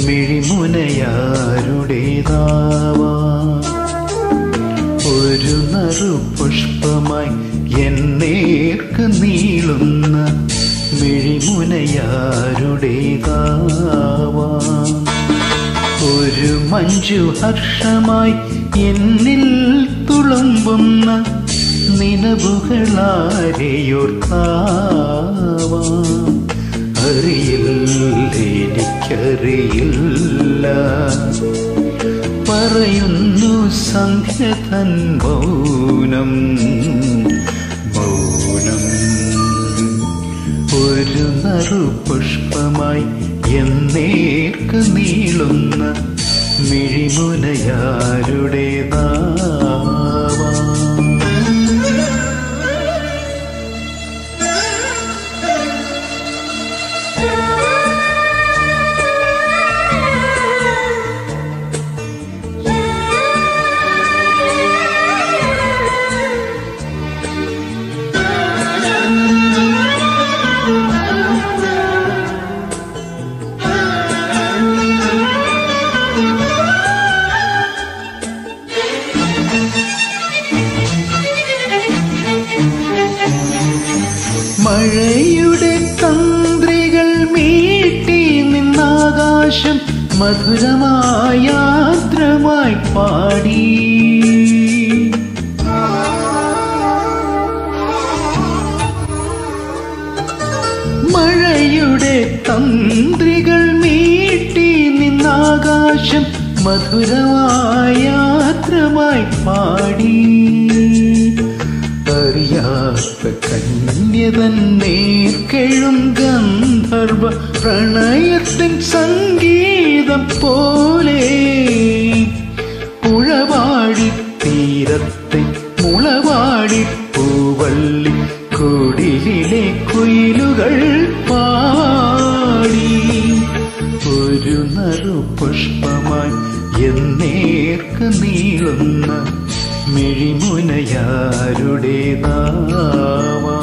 മിഴിമുനയാരുടേതാവാ ഒരു നറു പുഷ്പമായി എന്നേർക്ക് നീളുന്ന മിഴിമുനയാരുടേതാവാ ഒരു മഞ്ജു ഹർഷമായി എന്നിൽ തുളുമ്പുന്ന നിലവുകളാരെയോർത്താവാ അറിയില്ല എനിക്കറിയില്ല പറയുന്നു സംഖ്യതൻ മൗനം മൗനം ഒരു നറു പുഷ്പമായി എന്നേക്ക് നീളുന്ന മിഴിമുനയാരുടേതാവാ മഴയുടെ തന്ത്രികൾ മീട്ടി നിന്നാകാശം മധുരമായ ആർദ്രമായി പാടി മഴയുടെ തന്ത്രികൾ മീട്ടി നിന്നാകാശം മധുരമായ ആർദ്രമായി പാടി അറിയാത്ത കന്യതൻ നേർക്കെഴും ഗന്ധർവ പ്രണയത്തിൻ സംഗീതം പോലെ പുഴവാടി തീരത്തെ മുളവാടി പൂവള്ളി കുടിലിലെ കുയിലുകൾ പാടി ഒരു നറു പുഷ്പമായി എന്നേർക്ക് നീളുന്ന മിഴിമുനയാരുടേതാവാ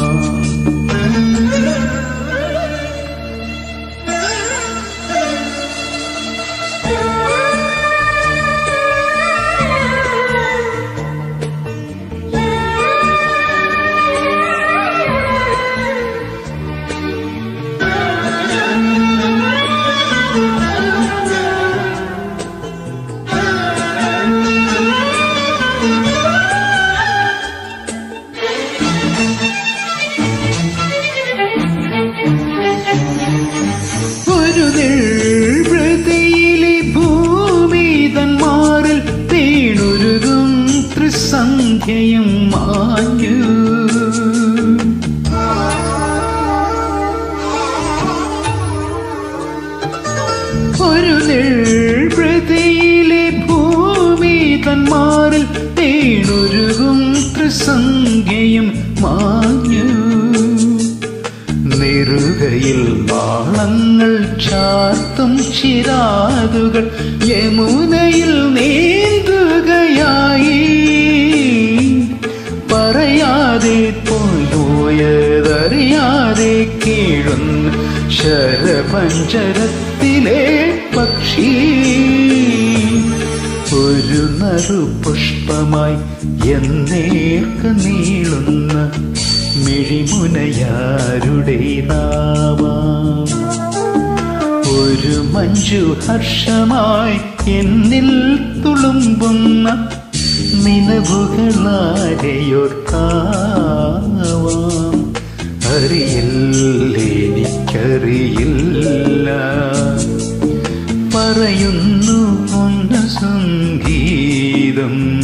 ഒരു നിർവൃതിയിലെ ഭൂമി തന്മാറിൽ വീണുരുകും ത്രിസന്ധ്യയും മാഞ്ഞു ഒരു നിർവൃതിയിലെ ഭൂമി തന്മാറിൽ വീണുരുകും ത്രിസന്ധ്യയും മാഞ്ഞു നെറുകയിൽ നാളങ്ങൾ ചാർത്തും ചിരാതുകൾ യമുനയിൽ നീന്തുകയായി പറയാതെ പോയോയതറിയാതെ കീഴുന്ന ശരപഞ്ചരത്തിലെ പക്ഷി ഒരു നറു പുഷ്പമായി എന്നേർക്ക് നീളുന്ന മിഴിമുനയാരുടേതാവാം ഒരു മഞ്ജു ഹർഷമായി എന്നിൽ തുളുമ്പുന്ന നിലവുകളാരെയോർത്താവാം അറിയില്ല എനിക്കറിയില്ല പറയുന്നു പൊന്ന സംഗീതം